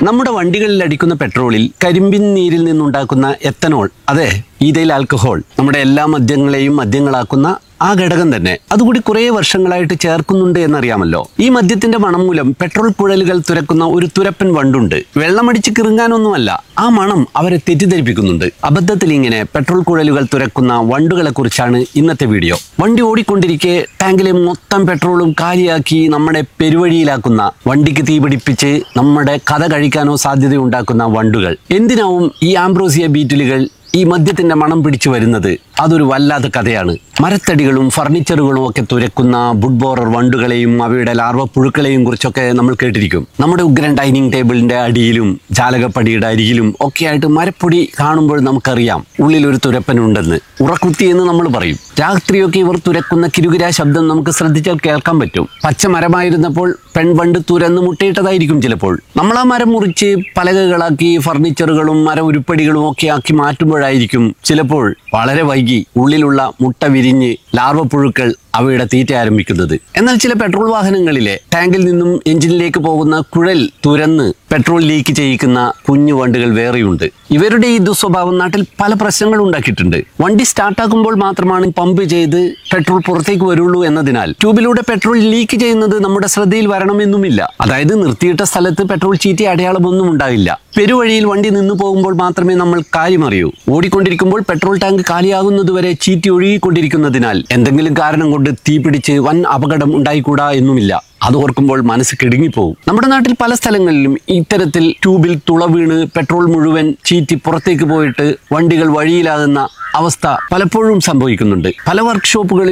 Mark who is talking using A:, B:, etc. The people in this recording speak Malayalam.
A: നമ്മുടെ വണ്ടികളിൽ അടിക്കുന്ന പെട്രോളിൽ കരിമ്പിൻ നീരിൽ നിന്നുണ്ടാക്കുന്ന എത്തനോൾ അതെ ഈതയിൽ ആൽക്കഹോൾ നമ്മുടെ എല്ലാ മദ്യങ്ങളെയും മദ്യങ്ങളാക്കുന്ന ആ ഘടകം തന്നെ അതുകൂടി കുറേ വർഷങ്ങളായിട്ട് ചേർക്കുന്നുണ്ട് എന്നറിയാമല്ലോ ഈ മദ്യത്തിന്റെ മണം മൂലം പെട്രോൾ കുഴലുകൾ തുരക്കുന്ന ഒരു തുരപ്പൻ വണ്ടുണ്ട് വെള്ളമടിച്ച് കിറുങ്ങാനൊന്നുമല്ല ആ മണം അവരെ തെറ്റിദ്ധരിപ്പിക്കുന്നുണ്ട് അബദ്ധത്തിൽ ഇങ്ങനെ പെട്രോൾ കുഴലുകൾ തുരക്കുന്ന വണ്ടുകളെ കുറിച്ചാണ് ഇന്നത്തെ വീഡിയോ വണ്ടി ഓടിക്കൊണ്ടിരിക്കെ ടാങ്കിലെ മൊത്തം പെട്രോളും കാലിയാക്കി നമ്മുടെ പെരുവഴിയിലാക്കുന്ന വണ്ടിക്ക് തീപിടിപ്പിച്ച് നമ്മുടെ കഥ കഴിക്കാനോ സാധ്യതയുണ്ടാക്കുന്ന വണ്ടുകൾ എന്തിനാവും ഈ ആംബ്രോസിയ ബീറ്റിലുകൾ ഈ മദ്യത്തിന്റെ മണം പിടിച്ചു വരുന്നത് അതൊരു വല്ലാത്ത കഥയാണ് മരത്തടികളും ഫർണിച്ചറുകളും ഒക്കെ തുരക്കുന്ന ബുഡ് ബോറർ വണ്ടുകളെയും അവയുടെ ലാർവ പുഴുക്കളെയും കുറിച്ചൊക്കെ നമ്മൾ കേട്ടിരിക്കും നമ്മുടെ ഉഗ്രൻ ഡൈനിങ് ടേബിളിന്റെ അടിയിലും ജാലകപ്പടിയുടെ അരികിലും ഒക്കെ ആയിട്ട് മരപ്പൊടി കാണുമ്പോൾ നമുക്കറിയാം ഉള്ളിൽ ഒരു തുരപ്പനുണ്ടെന്ന് ഉറക്കുത്തി എന്ന് നമ്മൾ പറയും രാത്രിയൊക്കെ ഇവർ തുരക്കുന്ന കിരുകിരാ ശബ്ദം നമുക്ക് ശ്രദ്ധിച്ചാൽ കേൾക്കാൻ പറ്റും പച്ച മരമായിരുന്നപ്പോൾ പെൺവണ്ട് തുരന്ന് മുട്ടയിട്ടതായിരിക്കും ചിലപ്പോൾ നമ്മൾ ആ മരം മുറിച്ച് പലകകളാക്കി ഫർണിച്ചറുകളും മര ഉരുപ്പടികളും ഒക്കെ ആക്കി മാറ്റുമ്പോഴായിരിക്കും ചിലപ്പോൾ വളരെ വൈകി ഉള്ളിലുള്ള മുട്ട വിരിഞ്ഞ് ലാർവ പുഴുക്കൾ അവയുടെ തീറ്റ ആരംഭിക്കുന്നത് എന്നാൽ ചില പെട്രോൾ വാഹനങ്ങളിലെ ടാങ്കിൽ നിന്നും എഞ്ചിനിലേക്ക് പോകുന്ന കുഴൽ തുരന്ന് പെട്രോൾ ലീക്ക് ചെയ്യിക്കുന്ന കുഞ്ഞു വണ്ടുകൾ വേറെയുണ്ട് ഇവരുടെ ഈ ദുസ്വഭാവം നാട്ടിൽ പല പ്രശ്നങ്ങൾ ഉണ്ടാക്കിയിട്ടുണ്ട് വണ്ടി സ്റ്റാർട്ടാക്കുമ്പോൾ മാത്രമാണ് പമ്പ് ചെയ്ത് പെട്രോൾ പുറത്തേക്ക് വരുള്ളൂ എന്നതിനാൽ ട്യൂബിലൂടെ പെട്രോൾ ലീക്ക് ചെയ്യുന്നത് നമ്മുടെ ശ്രദ്ധയിൽ വരണമെന്നുമില്ല അതായത് നിർത്തിയിട്ട സ്ഥലത്ത് പെട്രോൾ ചീറ്റി അടയാളമൊന്നും ഉണ്ടാവില്ല പെരുവഴിയിൽ വണ്ടി നിന്നു പോകുമ്പോൾ മാത്രമേ നമ്മൾ കാര്യം അറിയൂ ഓടിക്കൊണ്ടിരിക്കുമ്പോൾ പെട്രോൾ ടാങ്ക് കാലിയാകുന്നതുവരെ ചീറ്റി ഒഴുകിക്കൊണ്ടിരിക്കുന്നതിനാൽ എന്തെങ്കിലും കാരണം കൊണ്ട് തീപിടിച്ച് വൻ അപകടം ഉണ്ടായിക്കൂടാ എന്നുമില്ല അത് ഓർക്കുമ്പോൾ മനസ്സ് കിടുങ്ങിപ്പോവും നമ്മുടെ നാട്ടിൽ പല സ്ഥലങ്ങളിലും ഇത്തരത്തിൽ ട്യൂബിൽ തുള വീണ് പെട്രോൾ മുഴുവൻ ചീറ്റി പുറത്തേക്ക് പോയിട്ട് വണ്ടികൾ വഴിയിലാകുന്ന അവസ്ഥ പലപ്പോഴും സംഭവിക്കുന്നുണ്ട് പല വർക്ക്ഷോപ്പുകളിൽ